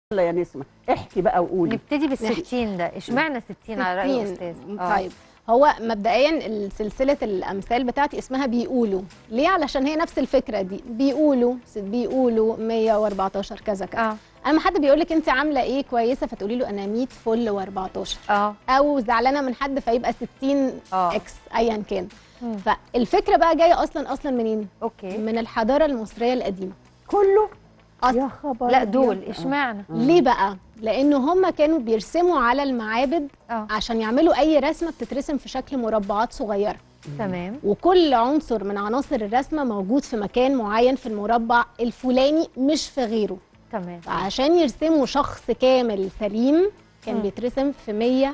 يلا يا نسمة احكي بقى وقولي نبتدي بالستين ده اشمعنى 60 على رأي 60. الأستاذ آه. طيب هو مبدئيا سلسله الامثال بتاعتي اسمها بيقولوا ليه علشان هي نفس الفكره دي بيقولوا بيقولوا 114 كذا كذا اه اما حد بيقول لك انت عامله ايه كويسه فتقولي له انا 100 فل و14 اه او زعلانه من حد فيبقى 60 آه. اكس ايا كان مم. فالفكره بقى جايه اصلا اصلا منين اوكي من الحضاره المصريه القديمه كله أصل. يا خبر لا أبيض. دول آه. اشمعنى ليه بقى لان هم كانوا بيرسموا على المعابد اه عشان يعملوا اي رسمه بتترسم في شكل مربعات صغيره تمام وكل عنصر من عناصر الرسمه موجود في مكان معين في المربع الفلاني مش في غيره تمام فعشان يرسموا شخص كامل سليم كان مم. بيترسم في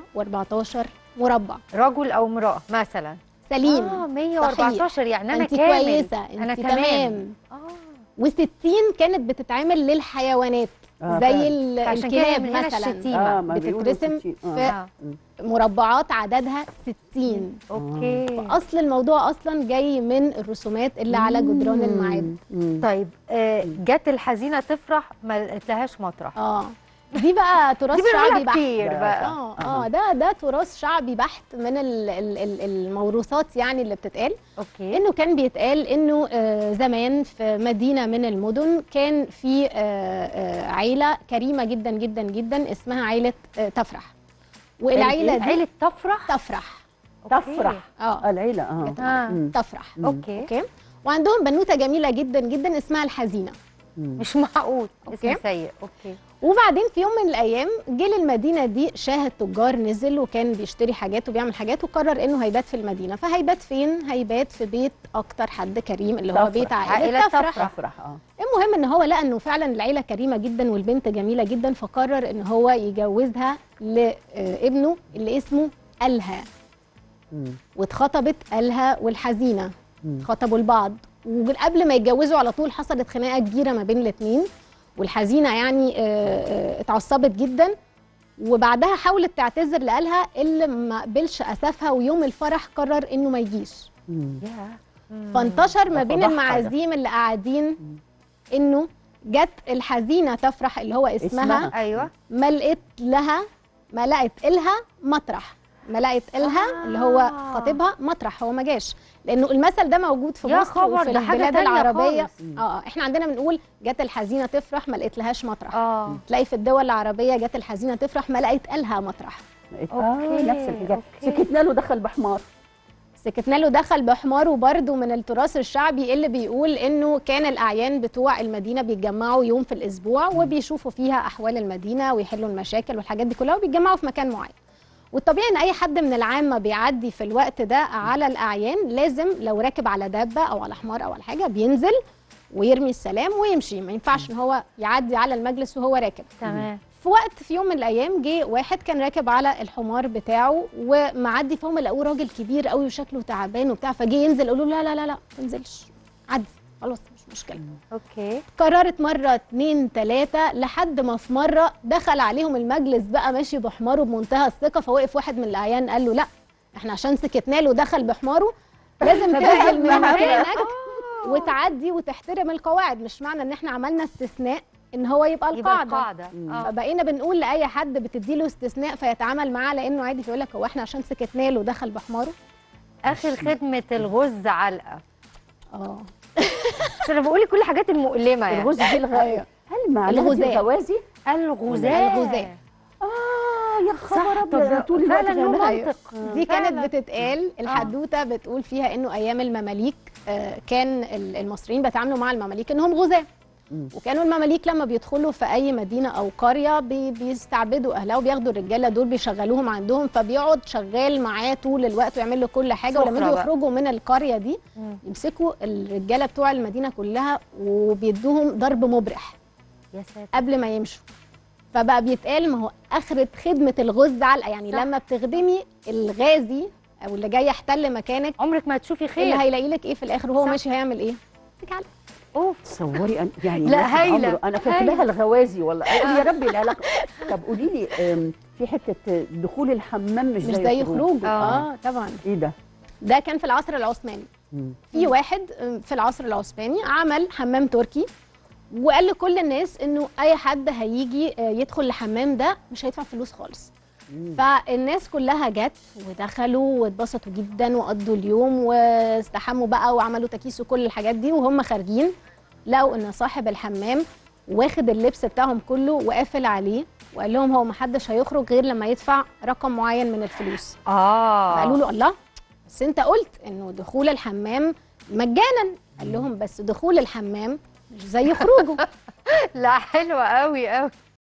114 مربع رجل او امراه مثلا سليم اه 114 يعني انا انت كامل كويسه انت انا تمام, تمام اه و60 كانت بتتعمل للحيوانات آه، زي فعلا. ال- عشان كده الكلاب من هنا مثلا الشتيمة. اه ما بيقولوا بتترسم ستين. في اه مربعات عددها 60 اوكي اصل الموضوع اصلا جاي من الرسومات اللي على جدران المعابد مم. طيب آه جت الحزينه تفرح ما لقيتلهاش مطرح اه دي بقى تراث دي بنقولها شعبي بحت كتير ده بقى اه اه ده ده تراث شعبي بحت من ال ال ال الموروثات يعني اللي بتتقال اوكي انه كان بيتقال انه آه زمان في مدينه من المدن كان في آه آه عيله كريمه جدا جدا جدا اسمها عيله آه تفرح والعيله دي عيله تفرح تفرح أوكي. تفرح اه العيلة اه آه. مم. تفرح مم. اوكي اوكي وعندهم بنوته جميله جدا جدا اسمها الحزينه مم. مش معقول اسم أوكي. سيء اوكي وبعدين في يوم من الايام جه للمدينه دي شاه التجار نزل وكان بيشتري حاجات وبيعمل حاجات وقرر انه هيبات في المدينه فهيبات فين هيبات في بيت اكتر حد كريم اللي هو تفرح. بيت عائله, عائلة تفرح. تفرح. تفرح اه المهم ان هو لقى انه فعلا العيله كريمه جدا والبنت جميله جدا فقرر ان هو يجوزها لابنه اللي اسمه الها مم. واتخطبت الها والحزينه مم. خطبوا لبعض وقبل ما يتجوزوا على طول حصلت خناقه كبيره ما بين الاثنين والحزينه يعني آه، آه، اتعصبت جدا وبعدها حاولت تعتذر لألها اللي ما قبلش اسفها ويوم الفرح قرر انه ما يجيش مم. يا فانتشر ما ده بين فضحها ده. المعازيم اللي قاعدين انه جت الحزينه تفرح اللي هو اسمها, اسمها. ايوه ما لقيت لها ما لقت إلها مطرح ما لقت إلها آه. اللي هو خطيبها مطرح هو ما جاش لانه المثل ده موجود في يا مصر خبر، وفي ده حاجة البلاد تانية العربيه خالص. اه احنا عندنا بنقول جت الحزينه تفرح ما لقيت لهاش مطرح اه تلاقي في الدول العربيه جت الحزينه تفرح ما لقيت إلها مطرح اه أوكي، نفس الحكايه أوكي. سكتنا له دخل بحمار سكتنا له دخل بحماره برضه من التراث الشعبي اللي بيقول انه كان الاعيان بتوع المدينه بيتجمعوا يوم في الاسبوع وبيشوفوا فيها احوال المدينه ويحلوا المشاكل والحاجات دي كلها وبيتجمعوا في مكان معين والطبيعي ان اي حد من العامه بيعدي في الوقت ده على الاعيان لازم لو راكب على دابه او على حمار او على حاجه بينزل ويرمي السلام ويمشي ما ينفعش ان هو يعدي على المجلس وهو راكب تمام في وقت في يوم من الايام جه واحد كان راكب على الحمار بتاعه ومعدي فهم لقوه راجل كبير قوي وشكله تعبان وبتاع فجه ينزل قالوا له لا لا لا لا ما تنزلش عدي خلاص مش مشكله اوكي قررت مره اتنين تلاته لحد ما في مره دخل عليهم المجلس بقى ماشي بحماره بمنتهى الثقه فوقف واحد من الاعيان قال له لا احنا عشان سكتنا له دخل بحماره لازم تنزل من مكانك وتعدي وتحترم القواعد مش معنى ان احنا عملنا استثناء ان هو يبقى يبقى القاعده القاعده اه فبقينا بنقول لاي حد بتديله استثناء فيتعامل معاه لانه عادي فيقول لك هو احنا عشان سكتنا له دخل بحماره اخر خدمه الغز علقه اه عشان انا بقول كل الحاجات المؤلمه يعني الغز دي الغ... أيوة. هل معناها دي الغزاة. الغوازي؟ الغزاة الغزاة. اه يا خبر صح ابيض أنا طب طول الوقت فعلا له فاهمها. منطق دي فعلاً. كانت بتتقال الحدوته بتقول فيها انه ايام المماليك آه، كان ال- المصريين بيتعاملوا مع المماليك انهم غزاة مم. وكانوا المماليك لما بيدخلوا في اي مدينه او قريه بي بيستعبدوا اهلها وبياخدوا الرجاله دول بيشغلوهم عندهم فبيقعد شغال معاه طول الوقت ويعمل له كل حاجه ولما سفرة يجوا بقى. يخرجوا من القريه دي مم. يمسكوا الرجاله بتوع المدينه كلها وبيدوهم ضرب مبرح يا ساتر قبل ما يمشوا فبقى بيتقال ما هو اخره خدمه الغز علقه يعني صح. لما بتخدمي الغازي او اللي جاي يحتل مكانك عمرك ما هتشوفي اللي خير هيلاقي لك ايه في الاخر وهو صح. ماشي هيعمل ايه؟ يديك علقة. اوف تصوري أن... يعني لا، الواحد هايلة، عمره- انا هايلة. فاكراها الغوازي والله أقول يا ربي العلاقه طب قولي لي أم، في حته دخول الحمام مش, مش زي خروج آه. اه طبعا ايه ده؟ ده كان في العصر العثماني مم. في واحد في العصر العثماني عمل حمام تركي وقال لكل الناس انه اي حد هيجي آه، يدخل الحمام ده مش هيدفع فلوس خالص فالناس كلها جت ودخلوا واتبسطوا جدا وقضوا اليوم واستحموا بقى وعملوا تكيس وكل الحاجات دي وهم خارجين لقوا ان صاحب الحمام واخد اللبس بتاعهم كله وقافل عليه وقال لهم هو محدش هيخرج غير لما يدفع رقم معين من الفلوس اه فقالوا له الله بس انت قلت انه دخول الحمام مجانا قال لهم بس دخول الحمام مش زي خروجه لا حلوه قوي قوي